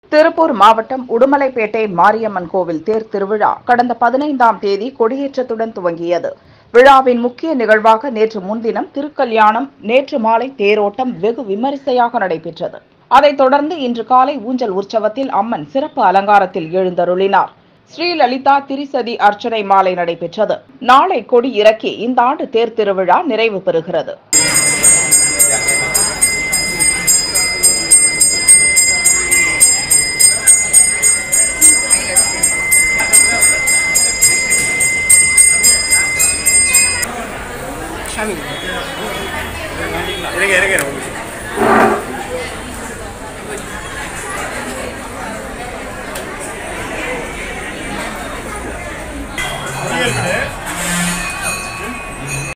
திருப்பூர் மாவட்டம் உடுமலைப்பேட்டை மாரியம்மன் கோவில் தேர் திருவிழா கடந்த பதினைந்தாம் தேதி கொடியேற்றத்துடன் துவங்கியது விழாவின் முக்கிய நிகழ்வாக நேற்று முன்தினம் திருக்கல்யாணம் நேற்று மாலை தேரோட்டம் வெகு விமரிசையாக நடைபெற்றது அதைத் தொடர்ந்து இன்று காலை ஊஞ்சல் உற்சவத்தில் அம்மன் சிறப்பு அலங்காரத்தில் எழுந்தருளினார் ஸ்ரீலலிதா திரிசதி அர்ச்சனை மாலை நடைபெற்றது நாளை கொடி இறக்கி இந்த ஆண்டு தேர் திருவிழா நிறைவு பெறுகிறது இருங்க இருங்க